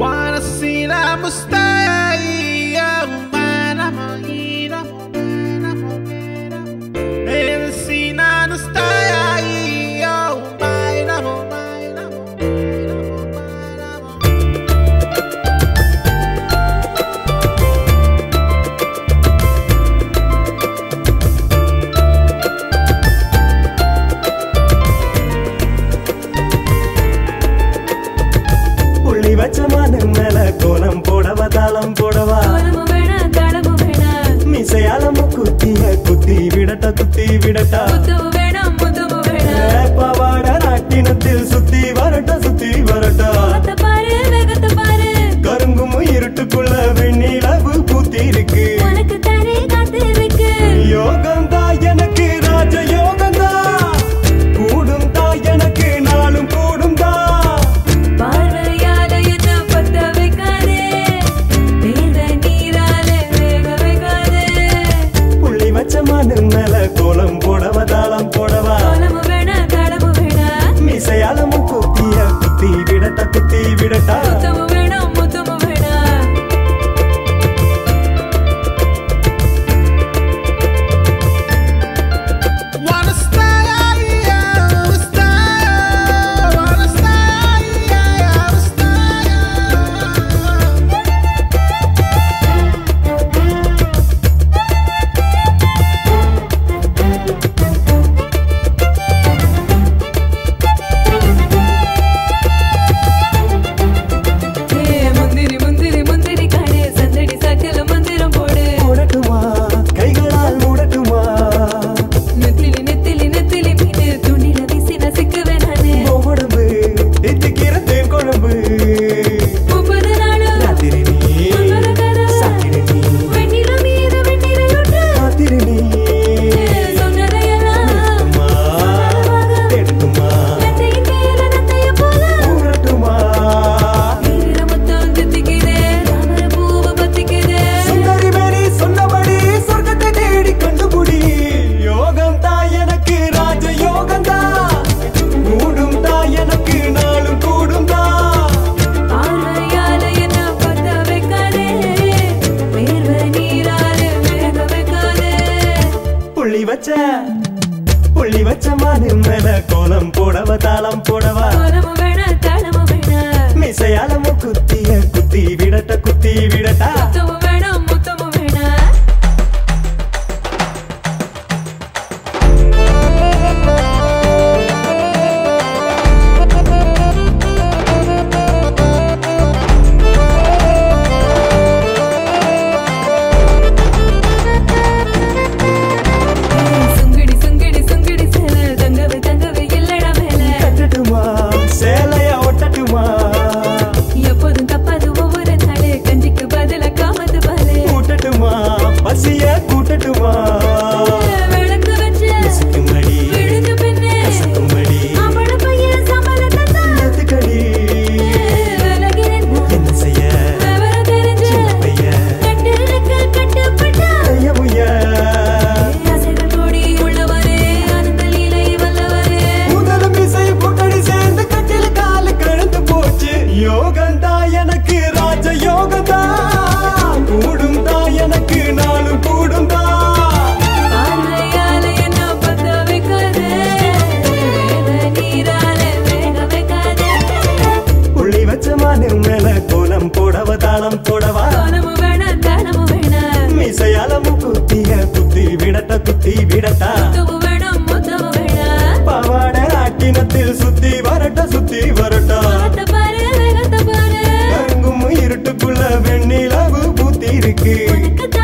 Wanna see la mustaya umana mangira umana mangira El sina nustaya yo umana umana umana புள்ளி வச்ச மானு மேல கோலம் போடவா தாளம் போடவா கோலமும் வேணாம் தாளமும் வேணாம் மிசையால குத்திய குத்தி விடட்ட குத்தி விடட்டா முத்துவும் வேணாம் முத்துவும் வேணாம் பாவாட நாட்டினத்தில் சுத்தி வரட்ட சுத்தி வரட்டா முகத்தை பாரு வேகத்தை பாரு கருங்கும் இருட்டுக்குள்ள வெண்ணிலவு பூத்தி இருக்கு உனக்கு தானே காத்திருக்கு யோகந்தா எனக்கு ராஜ யோகந்தா கூடும் தா எனக்கு நாளும் கூடும் தா பார்வையால என்ன பத்த வைக்காதே வேத நீரால வேக வைக்காதே புள்ளி வச்ச மானு மேல கோலம் போடவா தாளம் போடவா கோலமும் வேணாம் தாளமும் வேணாம் மிசையால குத்திய குத்தி விடட்ட குத்தி விடட்டா முத்தமும் வேணாம் முத்தமும் வேணாம் Wanna stay, yeah, stay, wanna stay, yeah, stay. ஏ முந்திரி முந்திரி முந்திரி காடு சந்தடி சக்கல மந்திரம் போடு மூடட்டுமா கைகளால் மூடட்டுமா நெத்திலி நெத்திலி நெத்திலி மீனு துணில வீசி நசிக்குவே நானு உடம்பு தித்திக்கிற தேன் குழம்பு முப்பது நாளும் ராத்திரி நீ மங்கள கதவு. சாத்திரி நீ வெண்ணில மீது வெண்ணிலையுற்று ராத்திரி நீ சொன்னதையெல்லாம் நிறுத்துமா, எடுத்துமா நத்தையின் மேல நத்தைய போல ஊரட்டுமா வீர முத்தம் தித்திக்குதே தாமரை பூவை பத்திக்குதே சுந்தரி மேரி சொன்னபடி சொர்க்கத்தை தேடி கண்டுபிடி யோகம் தான் எனக்கு ராஜ யோகம் தான் கூடும் தான் எனக்கு நாளும் கூடும் தான் பார்வையால என்ன பத்த வைக்காதே வேர்வை நீரால வேக வைக்காதே புள்ளி வச்ச புள்ளி வச்ச மானு மேல கோலம் போடவா தாளம் போடவா கோலமும் வேணாம் தாளமும் வேணாம் மிசையால குத்திய குத்தி விடட்ட குத்தி விடட்டா முத்தமும் வேணாம் முத்தமும் வேணாம் சுங்கடி சுங்கடி சுங்கடி சேல தங்கவே தங்கவே இல்லடா மேல கட்டட்டுமா சேலைய ஒட்டட்டுமா எப்போதும் தப்பாது ஒவ்வொரு நாளு கஞ்சிக்கு பதில காமத்து பாலு கூட்டட்டுமா பசிய கூட்டட்டுமா விளக்கு வச்சு ரசிக்கும்படி விழுந்து பின்னே ரசிக்கும்படி அவள பையன் சம்பளத்தை தான் எதுக்கடி விலகிறேன் என்ன செய்ய விவரம் தெரிஞ்சு சின்ன பையன் கட்டிலுக்கு கட்டுப்பட்ட கைய முய்ய ஆசைகள் கோடி உள்ளவரே ஆனந்த லீலை வல்லவரே முதலும் இசை புட்டடி சேர்ந்து கட்டில காலு கழுந்து போச்சு யோகந்தா எனக்கு ராஜ யோகந்தா கூடும் தான் எனக்கு நாளும் கூடும் தான் பார்வையால என்ன பத்த வைக்காதே வேத நீரால வேக வைக்காதே புள்ளி வச்ச மானு மேல கோலம் போடவ தாளம் போடவா கோலமும் வேணாம் தானமும் வேணாம் மீசையால குத்திய குத்தி விடட்ட குத்தி விடட்டா முத்தமும் வேணாம் முத்தமும் வேணாம் பாவாட ஆட்டினத்தில் சுத்தி வரட்ட சுத்தி வரட்டா முகத்தை பாரு வேகத்தை பாரு கருங்கும் இருட்டுக்குள்ள வெண்ணிலவு பூத்தி இருக்கு உனக்கு